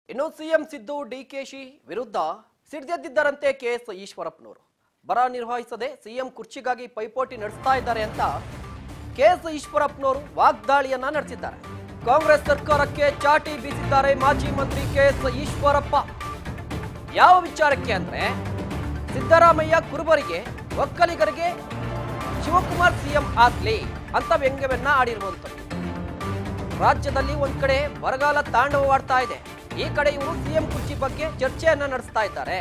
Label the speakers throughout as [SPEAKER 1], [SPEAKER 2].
[SPEAKER 1] ಇನ್ನು ಸಿಎಂ ಸಿದ್ದು ಡಿಕೆಶಿ ವಿರುದ್ಧ ಸಿಡಿದೆದ್ದಿದ್ದರಂತೆ ಕೆಎಸ್ ಈಶ್ವರಪ್ಪನವರು ಬರ ನಿರ್ವಹಿಸದೆ ಸಿಎಂ ಕುರ್ಚಿಗಾಗಿ ಪೈಪೋಟಿ ನಡೆಸ್ತಾ ಇದ್ದಾರೆ ಅಂತ ಕೆಎಸ್ ಈಶ್ವರಪ್ಪನವರು ವಾಗ್ದಾಳಿಯನ್ನ ನಡೆಸಿದ್ದಾರೆ ಕಾಂಗ್ರೆಸ್ ಸರ್ಕಾರಕ್ಕೆ ಚಾಟಿ ಬೀಸಿದ್ದಾರೆ ಮಾಜಿ ಮಂತ್ರಿ ಕೆಎಸ್ ಈಶ್ವರಪ್ಪ ಯಾವ ವಿಚಾರಕ್ಕೆ ಅಂದ್ರೆ ಸಿದ್ದರಾಮಯ್ಯ ಕುರುಬರಿಗೆ ಒಕ್ಕಲಿಗರಿಗೆ ಶಿವಕುಮಾರ್ ಸಿಎಂ ಆಗ್ಲಿ ಅಂತ ವ್ಯಂಗ್ಯವನ್ನ ಆಡಿರುವಂಥದ್ದು ರಾಜ್ಯದಲ್ಲಿ ಒಂದ್ ಕಡೆ ಬರಗಾಲ ತಾಂಡವವಾಡ್ತಾ ಇದೆ ಈ ಕಡೆ ಇವರು ಸಿಎಂ ಕುರ್ಚಿ ಬಗ್ಗೆ ಚರ್ಚೆಯನ್ನ ನಡೆಸ್ತಾ ಇದ್ದಾರೆ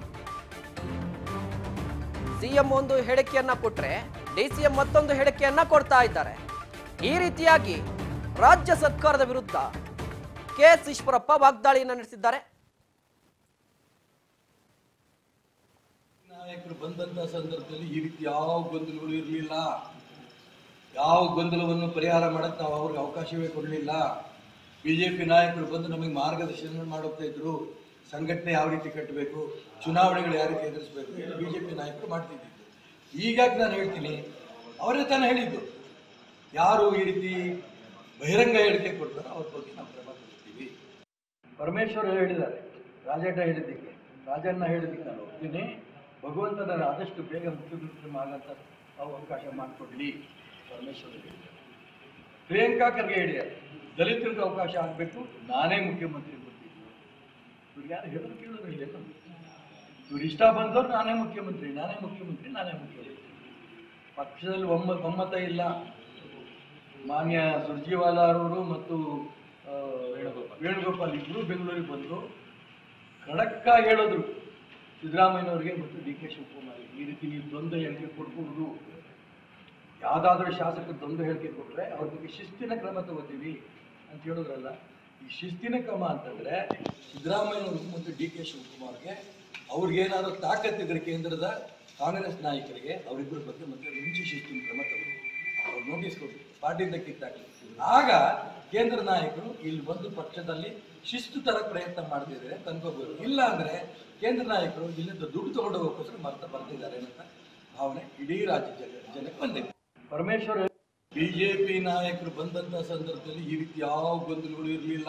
[SPEAKER 1] ಸಿಎಂ ಒಂದು ಹೇಳಿಕೆಯನ್ನ ಕೊಟ್ರೆ ಡಿಸಿಎಂ ಮತ್ತೊಂದು ಹೇಳಿಕೆಯನ್ನ ಕೊಡ್ತಾ ಇದ್ದಾರೆ ಈ ರೀತಿಯಾಗಿ ರಾಜ್ಯ ಸರ್ಕಾರದ ವಿರುದ್ಧ ಕೆ ಎಸ್ ಈಶ್ವರಪ್ಪ ವಾಗ್ದಾಳಿಯನ್ನ ನಡೆಸಿದ್ದಾರೆ
[SPEAKER 2] ನಾಯಕರು ಬಂದಂತ ಸಂದರ್ಭದಲ್ಲಿ ಈ ರೀತಿ ಯಾವ ಗೊಂದಲಗಳು ಇರಲಿಲ್ಲ ಯಾವ ಗೊಂದಲವನ್ನು ಪರಿಹಾರ ಮಾಡಕ್ಕೆ ನಾವು ಅವ್ರಿಗೆ ಅವಕಾಶವೇ ಕೊಡಲಿಲ್ಲ ಬಿಜೆಪಿ ನಾಯಕರು ಬಂದು ನಮಗೆ ಮಾರ್ಗದರ್ಶನ ಮಾಡೋಗ್ತಾ ಇದ್ರು ಸಂಘಟನೆ ಯಾವ ರೀತಿ ಕಟ್ಟಬೇಕು ಚುನಾವಣೆಗಳು ಯಾವ ರೀತಿ ಎದುರಿಸಬೇಕು ಹೇಳಿ ಬಿಜೆಪಿ ನಾಯಕರು ಮಾಡ್ತಿದ್ದಿದ್ದು ಈಗಾಗಿ ನಾನು ಹೇಳ್ತೀನಿ ಅವರೇ ತಾನೇ ಹೇಳಿದ್ದು ಯಾರು ಈ ರೀತಿ ಬಹಿರಂಗ ಹೇಳಿಕೆ ಕೊಡ್ತಾರೋ ಅವ್ರ ಬಗ್ಗೆ ನಾವು ಕ್ರಮ ತಗೋತೀವಿ ಪರಮೇಶ್ವರ್ ಹೇಳಿದ್ದಾರೆ ರಾಜಣ್ಣ ಹೇಳಿದ್ದಕ್ಕೆ ರಾಜಣ್ಣ ಹೇಳಿದ್ದಕ್ಕೆ ನಾನು ಒಪ್ತೀನಿ ಭಗವಂತನ ಆದಷ್ಟು ಬೇಗ ಮುಖ್ಯಮಂತ್ರಿ ಆಗಂತ ಅವಕಾಶ ಮಾಡಿಕೊಡ್ಲಿ ಪರಮೇಶ್ವರ್ ಹೇಳಿದ್ದಾರೆ ಪ್ರಿಯಾಂಕಾ ಖರ್ಗೆ ಹೇಳಿದ್ದಾರೆ ದಲಿತರಿಗೆ ಅವಕಾಶ ಆಗಬೇಕು ನಾನೇ ಮುಖ್ಯಮಂತ್ರಿ ಬರ್ತಿದ್ರು ಇವ್ರು ಯಾರು ಹೇಳೋದು ಕೇಳೋದು ಇಲ್ಲ ಇವ್ರು ಇಷ್ಟ ಬಂದವ್ರು ನಾನೇ ಮುಖ್ಯಮಂತ್ರಿ ನಾನೇ ಮುಖ್ಯಮಂತ್ರಿ ನಾನೇ ಮುಖ್ಯಮಂತ್ರಿ ಪಕ್ಷದಲ್ಲಿ ಒಮ್ಮ ಒಮ್ಮತ ಇಲ್ಲ ಮಾನ್ಯ ಸುರ್ಜಿವಾಲ ಅವರು ಮತ್ತು ಆ, ವೇಣುಗೋಪಾಲ್ ಇಬ್ಬರು ಬೆಂಗಳೂರಿಗೆ ಬಂದರು ಖಡಕ್ಕಾಗಿ ಹೇಳಿದ್ರು ಸಿದ್ದರಾಮಯ್ಯನವ್ರಿಗೆ ಮತ್ತು ಡಿ ಕೆ ಶಿವಕುಮಾರ್ ಈ ರೀತಿ ನೀವು ದ್ವಂದ್ವ ಹೇಳಿಕೆ ಕೊಡ್ಬೋದು ಯಾವುದಾದ್ರೂ ಶಾಸಕರು ದ್ವಂದ್ವ ಹೇಳಿಕೆ ಕೊಟ್ಟರೆ ಅವ್ರ ಬಗ್ಗೆ ಶಿಸ್ತಿನ ಕ್ರಮ ತಗೋತೀವಿ ಅಂತ ಹೇಳಿದ್ರಲ್ಲ ಈ ಶಿಸ್ತಿನ ಕ್ರಮ ಅಂತಂದ್ರೆ ಸಿದ್ದರಾಮಯ್ಯನವ್ರಿಗೆ ಮತ್ತು ಡಿ ಕೆ ಶಿವಕುಮಾರ್ಗೆ ಅವ್ರಿಗೇನಾದ್ರೂ ತಾಕತ್ತಿದ್ರೆ ಕೇಂದ್ರದ ಕಾಂಗ್ರೆಸ್ ನಾಯಕರಿಗೆ ಅವರಿಬ್ಬರ ಬಗ್ಗೆ ಮತ್ತೆ ಮುಂಚೆ ಶಿಸ್ತಿನ ಕ್ರಮ ತಗೋಬೇಕು ಅವ್ರು ನೋಟಿಸ್ ಕೊಟ್ಟು ಪಾರ್ಟಿಯಿಂದ ಕಿತ್ತಾಕಲಿ ಆಗ ಕೇಂದ್ರ ನಾಯಕರು ಇಲ್ಲಿ ಬಂದು ಪಕ್ಷದಲ್ಲಿ ಶಿಸ್ತು ತರ ಪ್ರಯತ್ನ ಮಾಡ್ತಿದ್ದಾರೆ ಅಂತ ಅನ್ಕೋಬಹುದು ಇಲ್ಲ ಅಂದ್ರೆ ಕೇಂದ್ರ ನಾಯಕರು ಇಲ್ಲಿಂದ ದುಡ್ಡು ತಗೊಂಡು ಹೋಗೋಕ್ಕೋಸ್ಕರ ಮರ್ತ ಬರ್ತಿದ್ದಾರೆ ಅಂತ ಭಾವನೆ ಇಡೀ ರಾಜ್ಯ ಜನ ಜನಕ್ಕೆ ಬಂದಿದೆ ಪರಮೇಶ್ವರ್ ಬಿಜೆಪಿ ನಾಯಕರು ಬಂದಂತ ಸಂದರ್ಭದಲ್ಲಿ ಈ ರೀತಿ ಯಾವ ಗೊಂದಲಗಳು ಇರಲಿಲ್ಲ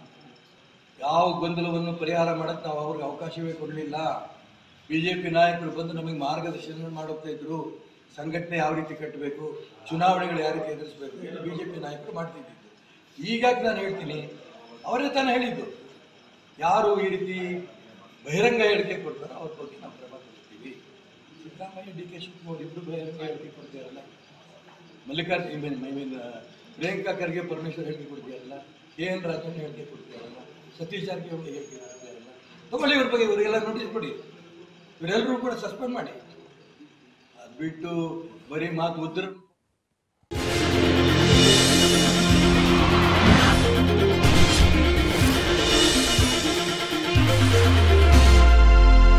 [SPEAKER 2] ಯಾವ ಗೊಂದಲವನ್ನು ಪರಿಹಾರ ಮಾಡಕ್ಕೆ ನಾವು ಅವ್ರಿಗೆ ಅವಕಾಶವೇ ಕೊಡಲಿಲ್ಲ ಬಿಜೆಪಿ ನಾಯಕರು ಬಂದು ನಮಗೆ ಮಾರ್ಗದರ್ಶನ ಮಾಡೋಗ್ತಾ ಇದ್ರು ಸಂಘಟನೆ ಯಾವ ರೀತಿ ಕಟ್ಟಬೇಕು ಚುನಾವಣೆಗಳು ಯಾವ ರೀತಿ ಎದುರಿಸಬೇಕು ಹೇಳಿ ಬಿಜೆಪಿ ನಾಯಕರು ಮಾಡ್ತಿದ್ದಿದ್ದು ಈಗಾಗಿ ನಾನು ಹೇಳ್ತೀನಿ ಅವರೇ ತಾನೇ ಹೇಳಿದ್ದು ಯಾರು ಈ ರೀತಿ ಬಹಿರಂಗ ಹೇಳಿಕೆ ಕೊಡ್ತಾರೋ ಅವ್ರ ಬಗ್ಗೆ ನಾವು ಕ್ರಮ ತಗೋತೀವಿ ಸಿದ್ದರಾಮಯ್ಯ ಡಿ ಕೆ ಶಿವಕುಮಾರ್ ಇಬ್ಬರು ಬಹಿರಂಗ ಹೇಳಿಕೆ ಕೊಡ್ತೀರಲ್ಲ ಮಲ್ಲಿಕಾರ್ಜುನ ಐ ಮೀನ್ ಪ್ರಿಯಾಂಕಾ ಖರ್ಗೆ ಪರಮೇಶ್ವರ್ ಹೇಳಿಕೆ ಕೊಡ್ತೀರಲ್ಲ ಕೆ ಎನ್ ರಾಜಣ್ಣ ಹೇಳಿಕೆ ಕೊಡ್ತೀರಲ್ಲ ಸತೀಶ್ ಜಾರಕಿಹೊಳಿ ಹೇಳಿಕೆ ಕೊಡ್ತೀರಲ್ಲ ತಗೊಳ್ಳಿ ಇವ್ರ ಬಗ್ಗೆ ಇವರಿಗೆಲ್ಲ ನೋಟಿಸ್ ಕೊಡಿ ಇವರೆಲ್ಲರೂ ಕೂಡ ಸಸ್ಪೆಂಡ್ ಮಾಡಿ ಅದು ಬಿಟ್ಟು ಬರೀ ಮಾತು ಉದ್ರ